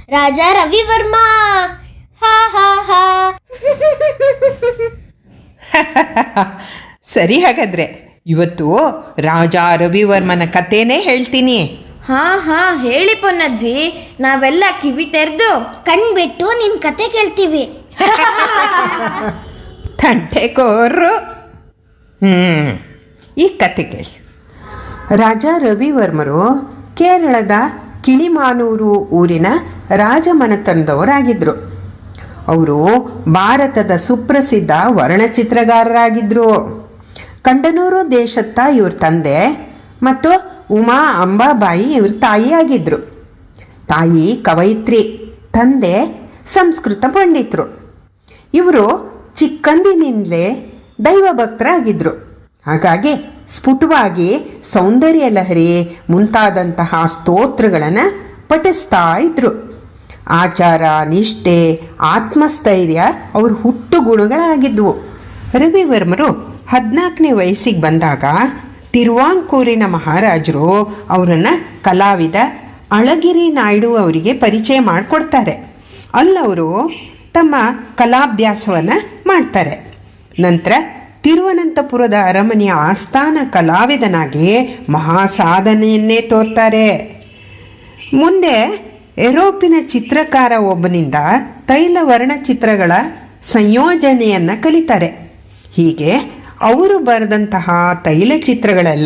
ರಾಜ ರವಿವರ್ಮ ಹಾ ಹಾ ಹಾ ಸರಿ ಹಾಗಾದ್ರೆ ಇವತ್ತು ರಾಜ ರವಿವರ್ಮನ ಕಥೆನೇ ಹೇಳ್ತೀನಿ ಹಾ ಹಾ ಹೇಳಿ ಪೊನ್ನಜ್ಜಿ ನಾವೆಲ್ಲ ಕಿವಿ ತೆರೆದು ಕಣ್ಬಿಟ್ಟು ನಿನ್ ಕತೆ ಕೇಳ್ತೀವಿ ತಂಟೆಕೋರು ಹ್ಞೂ ಈ ಕತೆ ಕೇಳಿ ರಾಜ ರವಿವರ್ಮರು ಕೇರಳದ ಕಿಳಿಮಾನೂರು ಊರಿನ ರಾಜಮನೆತನದವರಾಗಿದ್ದರು ಅವರು ಭಾರತದ ಸುಪ್ರಸಿದ್ಧ ವರ್ಣಚಿತ್ರಗಾರರಾಗಿದ್ದರು ಕಂಡನೂರು ದೇಶತ್ತ ಇವ್ರ ತಂದೆ ಮತ್ತು ಉಮಾ ಅಂಬಾಬಾಯಿ ಇವ್ರ ತಾಯಿಯಾಗಿದ್ದರು ತಾಯಿ ಕವಯಿತ್ರಿ ತಂದೆ ಸಂಸ್ಕೃತ ಪಂಡಿತರು ಇವರು ಚಿಕ್ಕಂದಿನಿಂದಲೇ ದೈವಭಕ್ತರಾಗಿದ್ದರು ಹಾಗಾಗಿ ಸ್ಫುಟವಾಗಿ ಸೌಂದರ್ಯ ಲಹರಿ ಮುಂತಾದಂತಹ ಸ್ತೋತ್ರಗಳನ್ನು ಪಠಿಸ್ತಾ ಇದ್ರು ಆಚಾರ ನಿಷ್ಠೆ ಆತ್ಮಸ್ಥೈರ್ಯ ಅವ್ರ ಹುಟ್ಟು ಗುಣಗಳಾಗಿದ್ವು ರವಿವರ್ಮರು ಹದಿನಾಲ್ಕನೇ ವಯಸ್ಸಿಗೆ ಬಂದಾಗ ತಿರುವಾಂಕೂರಿನ ಮಹಾರಾಜರು ಅವರನ್ನು ಕಲಾವಿದ ಅಳಗಿರಿ ನಾಯ್ಡು ಅವರಿಗೆ ಪರಿಚಯ ಮಾಡಿಕೊಡ್ತಾರೆ ಅಲ್ಲವರು ತಮ್ಮ ಕಲಾಭ್ಯಾಸವನ್ನು ಮಾಡ್ತಾರೆ ನಂತರ ತಿರುವನಂತಪುರದ ಅರಮನೆಯ ಆಸ್ಥಾನ ಕಲಾವಿದನಾಗಿ ಮಹಾ ಸಾಧನೆಯನ್ನೇ ತೋರ್ತಾರೆ ಮುಂದೆ ಯುರೋಪಿನ ಚಿತ್ರಕಾರ ಒಬ್ಬನಿಂದ ತೈಲ ವರ್ಣಚಿತ್ರಗಳ ಸಂಯೋಜನೆಯನ್ನು ಕಲಿತಾರೆ ಹೀಗೆ ಅವರು ಬರೆದಂತಹ ತೈಲಚಿತ್ರಗಳೆಲ್ಲ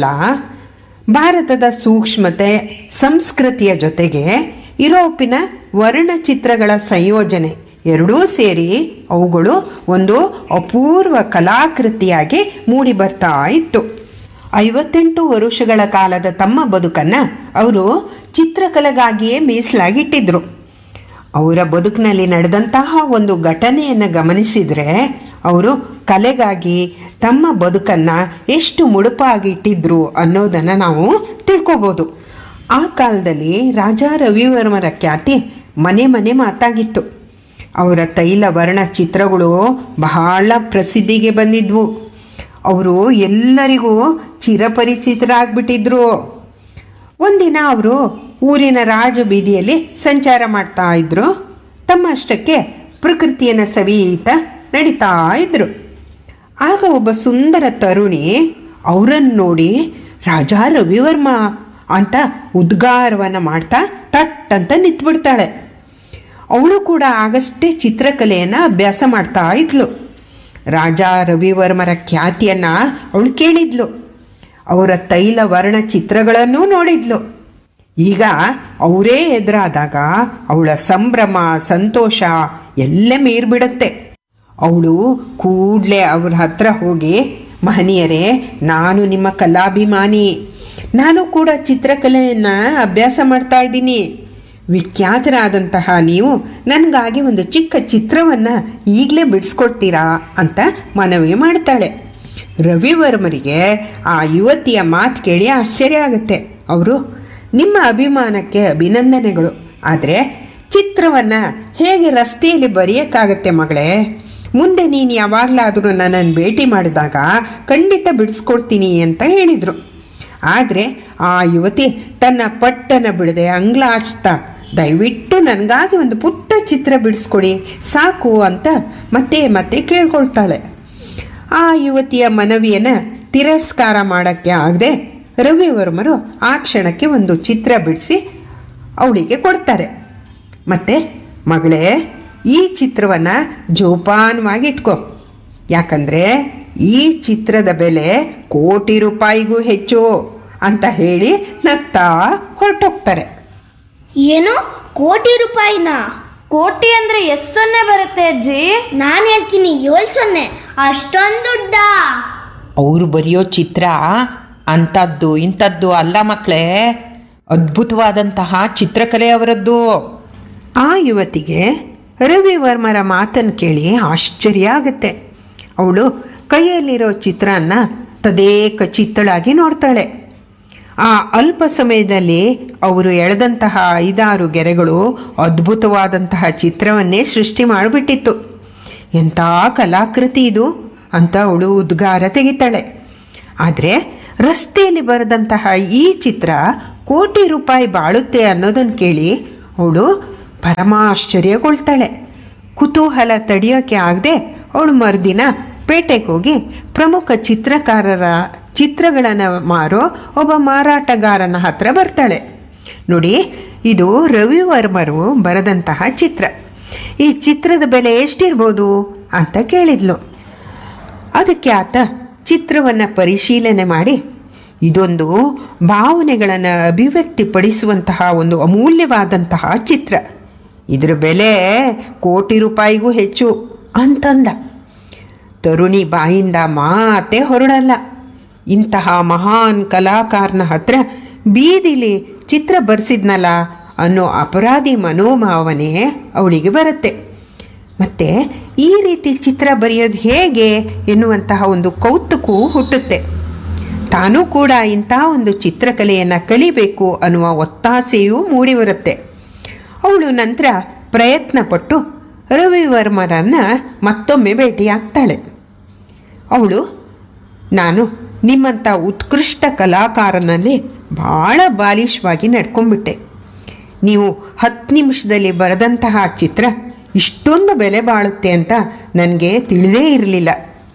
ಭಾರತದ ಸೂಕ್ಷ್ಮತೆ ಸಂಸ್ಕೃತಿಯ ಜೊತೆಗೆ ಯುರೋಪಿನ ವರ್ಣಚಿತ್ರಗಳ ಸಂಯೋಜನೆ ಎರಡೂ ಸೇರಿ ಅವುಗಳು ಒಂದು ಅಪೂರ್ವ ಕಲಾಕೃತಿಯಾಗಿ ಮೂಡಿ ಬರ್ತಾ ಇತ್ತು ಐವತ್ತೆಂಟು ವರುಷಗಳ ಕಾಲದ ತಮ್ಮ ಬದುಕನ್ನು ಅವರು ಚಿತ್ರಕಲೆಗಾಗಿಯೇ ಮೀಸಲಾಗಿಟ್ಟಿದ್ರು ಅವರ ಬದುಕಿನಲ್ಲಿ ನಡೆದಂತಹ ಒಂದು ಘಟನೆಯನ್ನು ಗಮನಿಸಿದರೆ ಅವರು ಕಲೆಗಾಗಿ ತಮ್ಮ ಬದುಕನ್ನು ಎಷ್ಟು ಮುಡುಪಾಗಿ ಇಟ್ಟಿದ್ರು ಅನ್ನೋದನ್ನು ನಾವು ತಿಳ್ಕೊಬೋದು ಆ ಕಾಲದಲ್ಲಿ ರಾಜ ರವಿವರ್ಮರ ಖ್ಯಾತಿ ಮನೆ ಮನೆ ಮಾತಾಗಿತ್ತು ಅವರ ತೈಲ ವರ್ಣ ಚಿತ್ರಗಳು ಬಹಳ ಪ್ರಸಿದ್ಧಿಗೆ ಬಂದಿದ್ವು ಅವರು ಎಲ್ಲರಿಗೂ ಚಿರಪರಿಚಿತರಾಗ್ಬಿಟ್ಟಿದ್ರು ಒಂದಿನ ಅವರು ಊರಿನ ರಾಜ ಬೀದಿಯಲ್ಲಿ ಸಂಚಾರ ಮಾಡ್ತಾ ಇದ್ರು ತಮ್ಮಷ್ಟಕ್ಕೆ ಪ್ರಕೃತಿಯನ್ನು ಸವಿಯುತ್ತಾ ನಡೀತಾ ಇದ್ರು ಆಗ ಒಬ್ಬ ಸುಂದರ ತರುಣಿ ಅವರನ್ನು ನೋಡಿ ರಾಜ ರವಿವರ್ಮ ಅಂತ ಉದ್ಗಾರವನ್ನು ಮಾಡ್ತಾ ತಟ್ ಅಂತ ನಿಂತ್ಬಿಡ್ತಾಳೆ ಅವಳು ಕೂಡ ಆಗಷ್ಟೇ ಚಿತ್ರಕಲೆಯನ್ನು ಅಭ್ಯಾಸ ಮಾಡ್ತಾ ಇದ್ಲು ರಾಜ ರವಿವರ್ಮರ ಖ್ಯಾತಿಯನ್ನು ಅವಳು ಕೇಳಿದ್ಲು ಅವರ ತೈಲ ವರ್ಣ ಚಿತ್ರಗಳನ್ನೂ ನೋಡಿದ್ಲು ಈಗ ಅವರೇ ಎದುರಾದಾಗ ಅವಳ ಸಂಭ್ರಮ ಸಂತೋಷ ಎಲ್ಲ ಮೀರ್ಬಿಡುತ್ತೆ ಅವಳು ಕೂಡಲೇ ಅವ್ರ ಹತ್ರ ಹೋಗಿ ಮಹನೀಯರೇ ನಾನು ನಿಮ್ಮ ಕಲಾಭಿಮಾನಿ ನಾನು ಕೂಡ ಚಿತ್ರಕಲೆಯನ್ನು ಅಭ್ಯಾಸ ಮಾಡ್ತಾ ಇದ್ದೀನಿ ವಿಖ್ಯಾತರಾದಂತಹ ನೀವು ನನಗಾಗಿ ಒಂದು ಚಿಕ್ಕ ಚಿತ್ರವನ್ನು ಈಗಲೇ ಬಿಡಿಸ್ಕೊಡ್ತೀರಾ ಅಂತ ಮನವಿ ಮಾಡ್ತಾಳೆ ರವಿವರ್ಮರಿಗೆ ಆ ಯುವತಿಯ ಮಾತು ಕೇಳಿ ಆಶ್ಚರ್ಯ ಆಗುತ್ತೆ ಅವರು ನಿಮ್ಮ ಅಭಿಮಾನಕ್ಕೆ ಅಭಿನಂದನೆಗಳು ಆದರೆ ಚಿತ್ರವನ್ನು ಹೇಗೆ ರಸ್ತೆಯಲ್ಲಿ ಬರೆಯೋಕ್ಕಾಗತ್ತೆ ಮಗಳೇ ಮುಂದೆ ನೀನು ಯಾವಾಗಲಾದರೂ ನನ್ನನ್ನು ಭೇಟಿ ಮಾಡಿದಾಗ ಖಂಡಿತ ಬಿಡಿಸ್ಕೊಡ್ತೀನಿ ಅಂತ ಹೇಳಿದರು ಆದರೆ ಆ ಯುವತಿ ತನ್ನ ಪಟ್ಟನ ಬಿಡದೆ ಅಂಗ್ಲಾಚ್ತಾ ದಯವಿಟ್ಟು ನನಗಾಗಿ ಒಂದು ಪುಟ್ಟ ಚಿತ್ರ ಬಿಡಿಸ್ಕೊಡಿ ಸಾಕು ಅಂತ ಮತ್ತೆ ಮತ್ತೆ ಕೇಳ್ಕೊಳ್ತಾಳೆ ಆ ಯುವತಿಯ ಮನವಿಯನ್ನು ತಿರಸ್ಕಾರ ಮಾಡೋಕ್ಕೆ ಆಗದೆ ರವಿವರ್ಮರು ಆ ಕ್ಷಣಕ್ಕೆ ಒಂದು ಚಿತ್ರ ಬಿಡಿಸಿ ಅವಳಿಗೆ ಕೊಡ್ತಾರೆ ಮತ್ತು ಮಗಳೇ ಈ ಚಿತ್ರವನ್ನು ಜೋಪಾನವಾಗಿ ಇಟ್ಕೋ ಯಾಕಂದರೆ ಈ ಚಿತ್ರದ ಬೆಲೆ ಕೋಟಿ ರೂಪಾಯಿಗೂ ಹೆಚ್ಚು ಅಂತ ಹೇಳಿ ನಗ್ತಾ ಹೊರಟೋಗ್ತಾರೆ ಏನು ಕೋಟಿ ರೂಪಾಯಿನ ಕೋಟಿ ಅಂದ್ರೆ ಎಷ್ಟು ಸೊನ್ನೆ ಬರುತ್ತೆ ಅಜ್ಜಿ ನಾನು ಹೇಳ್ತೀನಿ ಏಳು ಸೊನ್ನೆ ಅಷ್ಟೊಂದು ದುಡ್ಡ ಅವರು ಬರೆಯೋ ಚಿತ್ರ ಅಂಥದ್ದು ಇಂಥದ್ದು ಅಲ್ಲ ಮಕ್ಕಳೇ ಅದ್ಭುತವಾದಂತಹ ಚಿತ್ರಕಲೆ ಅವರದ್ದು ಆ ಯುವತಿಗೆ ರವಿವರ್ಮರ ಮಾತನ್ನು ಕೇಳಿ ಆಶ್ಚರ್ಯ ಆಗುತ್ತೆ ಅವಳು ಕೈಯಲ್ಲಿರೋ ಚಿತ್ರನ ತದೇಕ ಚಿತ್ತಳಾಗಿ ನೋಡ್ತಾಳೆ ಆ ಅಲ್ಪ ಸಮಯದಲ್ಲಿ ಅವರು ಎಳೆದಂತಹ ಐದಾರು ಗೆರೆಗಳು ಅದ್ಭುತವಾದಂತಹ ಚಿತ್ರವನ್ನೇ ಸೃಷ್ಟಿ ಮಾಡಿಬಿಟ್ಟಿತ್ತು ಎಂಥ ಕಲಾಕೃತಿ ಇದು ಅಂತ ಅವಳು ಉದ್ಗಾರ ತೆಗಿತಾಳೆ ಆದರೆ ರಸ್ತೆಯಲ್ಲಿ ಬರೆದಂತಹ ಈ ಚಿತ್ರ ಕೋಟಿ ರೂಪಾಯಿ ಬಾಳುತ್ತೆ ಅನ್ನೋದನ್ನು ಕೇಳಿ ಅವಳು ಪರಮಾಶ್ಚರ್ಯಗೊಳ್ತಾಳೆ ಕುತೂಹಲ ತಡೆಯೋಕೆ ಆಗದೆ ಅವಳು ಮರುದಿನ ಪೇಟೆಗೆ ಹೋಗಿ ಪ್ರಮುಖ ಚಿತ್ರಕಾರರ ಚಿತ್ರಗಳನ್ನು ಮಾರೋ ಒಬ್ಬ ಮಾರಾಟಗಾರನ ಹತ್ರ ಬರ್ತಾಳೆ ನೋಡಿ ಇದು ರವಿವರ್ಮರು ಬರೆದಂತಹ ಚಿತ್ರ ಈ ಚಿತ್ರದ ಬೆಲೆ ಎಷ್ಟಿರ್ಬೋದು ಅಂತ ಕೇಳಿದ್ಲು ಅದಕ್ಕೆ ಆತ ಚಿತ್ರವನ್ನು ಪರಿಶೀಲನೆ ಮಾಡಿ ಇದೊಂದು ಭಾವನೆಗಳನ್ನು ಅಭಿವ್ಯಕ್ತಿಪಡಿಸುವಂತಹ ಒಂದು ಅಮೂಲ್ಯವಾದಂತಹ ಚಿತ್ರ ಇದರ ಬೆಲೆ ಕೋಟಿ ರೂಪಾಯಿಗೂ ಹೆಚ್ಚು ಅಂತಂದ ತರುಣಿ ಬಾಯಿಂದ ಮಾತೇ ಹೊರಡಲ್ಲ ಇಂತಹ ಮಹಾನ್ ಕಲಾಕಾರನ ಹತ್ರ ಬೀದಿಲಿ ಚಿತ್ರ ಬರ್ಸಿದ್ನಲ್ಲ ಅನ್ನೋ ಅಪರಾಧಿ ಮನೋಭಾವನೆ ಅವಳಿಗೆ ಬರುತ್ತೆ ಮತ್ತು ಈ ರೀತಿ ಚಿತ್ರ ಬರೆಯೋದು ಹೇಗೆ ಎನ್ನುವಂತಹ ಒಂದು ಕೌತುಕವು ಹುಟ್ಟುತ್ತೆ ತಾನೂ ಕೂಡ ಇಂಥ ಒಂದು ಚಿತ್ರಕಲೆಯನ್ನು ಕಲಿಬೇಕು ಅನ್ನುವ ಒತ್ತಾಸೆಯೂ ಮೂಡಿಬರುತ್ತೆ ಅವಳು ನಂತರ ಪ್ರಯತ್ನಪಟ್ಟು ರವಿವರ್ಮರನ್ನು ಮತ್ತೊಮ್ಮೆ ಭೇಟಿಯಾಗ್ತಾಳೆ ಅವಳು ನಾನು ನಿಮ್ಮಂಥ ಉತ್ಕೃಷ್ಟ ಕಲಾಕಾರನಲ್ಲಿ ಭಾಳ ಬಾಲಿಶವಾಗಿ ನಡ್ಕೊಂಡ್ಬಿಟ್ಟೆ ನೀವು ಹತ್ತು ನಿಮಿಷದಲ್ಲಿ ಬರೆದಂತಹ ಚಿತ್ರ ಇಷ್ಟೊಂದು ಬೆಲೆ ಬಾಳುತ್ತೆ ಅಂತ ನನಗೆ ತಿಳಿದೇ ಇರಲಿಲ್ಲ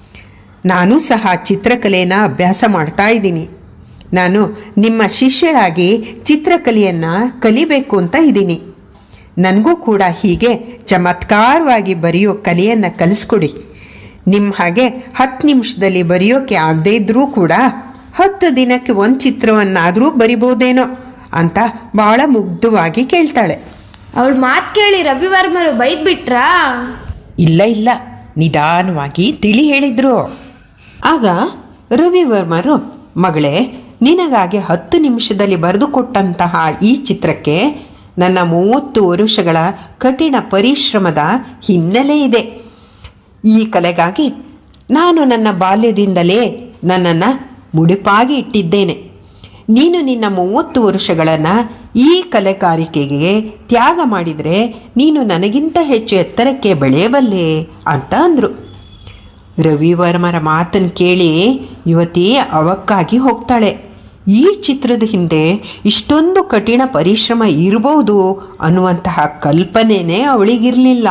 ನಾನು ಸಹ ಚಿತ್ರಕಲೆಯನ್ನು ಅಭ್ಯಾಸ ಮಾಡ್ತಾ ಇದ್ದೀನಿ ನಾನು ನಿಮ್ಮ ಶಿಷ್ಯಳಾಗಿ ಚಿತ್ರಕಲೆಯನ್ನು ಕಲಿಬೇಕು ಅಂತ ಇದ್ದೀನಿ ನನಗೂ ಕೂಡ ಹೀಗೆ ಚಮತ್ಕಾರವಾಗಿ ಬರೆಯೋ ಕಲೆಯನ್ನು ಕಲಿಸ್ಕೊಡಿ ನಿಮ್ಮ ಹಾಗೆ ಹತ್ತು ನಿಮಿಷದಲ್ಲಿ ಬರೆಯೋಕೆ ಆಗದೇ ಇದ್ದರೂ ಕೂಡ ಹತ್ತು ದಿನಕ್ಕೆ ಒಂದು ಚಿತ್ರವನ್ನಾದರೂ ಬರಿಬೋದೇನೋ ಅಂತ ಭಾಳ ಮುಗ್ಧವಾಗಿ ಕೇಳ್ತಾಳೆ ಅವಳ ಮಾತು ಕೇಳಿ ರವಿವರ್ಮರು ಬೈದ್ಬಿಟ್ರಾ ಇಲ್ಲ ಇಲ್ಲ ನಿಧಾನವಾಗಿ ತಿಳಿ ಹೇಳಿದ್ರು ಆಗ ರವಿವರ್ಮರು ಮಗಳೇ ನಿನಗಾಗಿ ಹತ್ತು ನಿಮಿಷದಲ್ಲಿ ಬರೆದುಕೊಟ್ಟಂತಹ ಈ ಚಿತ್ರಕ್ಕೆ ನನ್ನ ಮೂವತ್ತು ವರುಷಗಳ ಕಠಿಣ ಪರಿಶ್ರಮದ ಹಿನ್ನೆಲೆ ಇದೆ ಈ ಕಲೆಗಾಗಿ ನಾನು ನನ್ನ ಬಾಲ್ಯದಿಂದಲೇ ನನ್ನನ್ನು ಮುಡಿಪಾಗಿ ಇಟ್ಟಿದ್ದೇನೆ ನೀನು ನಿನ್ನ ಮೂವತ್ತು ವರುಷಗಳನ್ನು ಈ ಕಲೆಗಾರಿಕೆಗೆ ತ್ಯಾಗ ಮಾಡಿದರೆ ನೀನು ನನಗಿಂತ ಹೆಚ್ಚು ಎತ್ತರಕ್ಕೆ ಬೆಳೆಯಬಲ್ಲೆ ಅಂತ ಅಂದರು ರವಿವರ್ಮರ ಮಾತನ್ನು ಕೇಳಿ ಯುವತಿ ಅವಕ್ಕಾಗಿ ಹೋಗ್ತಾಳೆ ಈ ಚಿತ್ರದ ಹಿಂದೆ ಇಷ್ಟೊಂದು ಕಠಿಣ ಪರಿಶ್ರಮ ಇರಬಹುದು ಅನ್ನುವಂತಹ ಕಲ್ಪನೆಯೇ ಅವಳಿಗಿರಲಿಲ್ಲ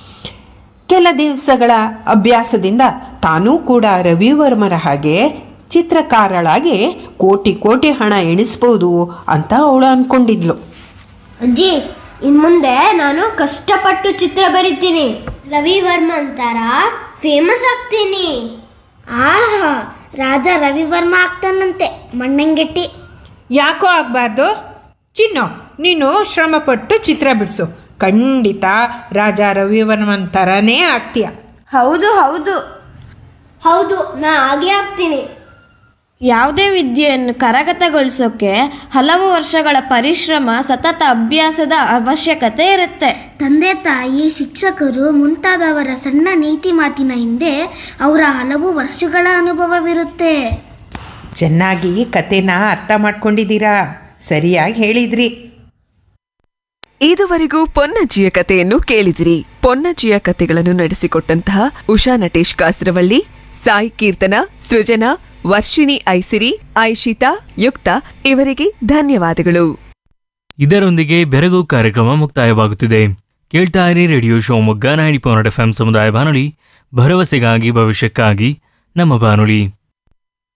ಕೆಲ ದಿವಸಗಳ ಅಭ್ಯಾಸದಿಂದ ತಾನೂ ಕೂಡ ರವಿವರ್ಮರ ಹಾಗೆ ಚಿತ್ರಕಾರಳಾಗಿ ಕೋಟಿ ಕೋಟಿ ಹಣ ಎಣಿಸ್ಬೋದು ಅಂತ ಅವಳು ಅಂದ್ಕೊಂಡಿದ್ಲು ಅಜ್ಜಿ ಇನ್ ಮುಂದೆ ನಾನು ಕಷ್ಟಪಟ್ಟು ಚಿತ್ರ ಬರಿತೀನಿ ರವಿವರ್ಮನ್ ಥರ ಫೇಮಸ್ ಆಗ್ತೀನಿ ಆಹಾ ರಾಜ ರವಿವರ್ಮ ಆಗ್ತಾನಂತೆ ಮಣ್ಣಂಗೆಟ್ಟಿ ಯಾಕೋ ಆಗಬಾರ್ದು ಚಿನ್ನು ನೀನು ಶ್ರಮಪಟ್ಟು ಚಿತ್ರ ಬಿಡಿಸು ಖಂಡಿತ ರಾಜ ರವಿವರ್ಮನ್ ಥರನೇ ಆಗ್ತೀಯ ಹೌದು ಹೌದು ಹೌದು ನಾ ಹಾಗೆ ಆಗ್ತೀನಿ ಯಾವುದೇ ವಿದ್ಯೆಯನ್ನು ಕರಗತಗೊಳಿಸೋಕೆ ಹಲವು ವರ್ಷಗಳ ಪರಿಶ್ರಮ ಸತತ ಅಭ್ಯಾಸದ ಅವಶ್ಯಕತೆ ಇರುತ್ತೆ ತಂದೆ ತಾಯಿ ಶಿಕ್ಷಕರು ಮುಂತಾದವರ ಸಣ್ಣ ನೀತಿ ಮಾತಿನ ಹಿಂದೆ ಅವರ ಹಲವು ವರ್ಷಗಳ ಅನುಭವವಿರುತ್ತೆ ಚೆನ್ನಾಗಿ ಕತೆನ ಅರ್ಥ ಮಾಡ್ಕೊಂಡಿದ್ದೀರಾ ಸರಿಯಾಗಿ ಹೇಳಿದ್ರಿ ಇದುವರೆಗೂ ಪೊನ್ನಜ್ಜಿಯ ಕಥೆಯನ್ನು ಕೇಳಿದಿರಿ ಪೊನ್ನಜ್ಜಿಯ ಕಥೆಗಳನ್ನು ನಡೆಸಿಕೊಟ್ಟಂತಹ ಉಷಾ ನಟೇಶ್ ಕಾಸರವಳ್ಳಿ ಸಾಯಿ ಕೀರ್ತನ ಸೃಜನಾ ವರ್ಷಿಣಿ ಐಸಿರಿ ಐಶಿತಾ ಯುಕ್ತ ಇವರಿಗೆ ಧನ್ಯವಾದಗಳು ಇದರೊಂದಿಗೆ ಬೆರಗು ಕಾರ್ಯಕ್ರಮ ಮುಕ್ತಾಯವಾಗುತ್ತಿದೆ ಕೇಳ್ತಾ ಇರಿ radio Shivamogga ninety point F M ಸಮುದಾಯ ಬಾನುಲಿ ಭರವಸೆಗಾಗಿ ಭವಿಷ್ಯಕ್ಕಾಗಿ ನಮ್ಮ ಬಾನುಲಿ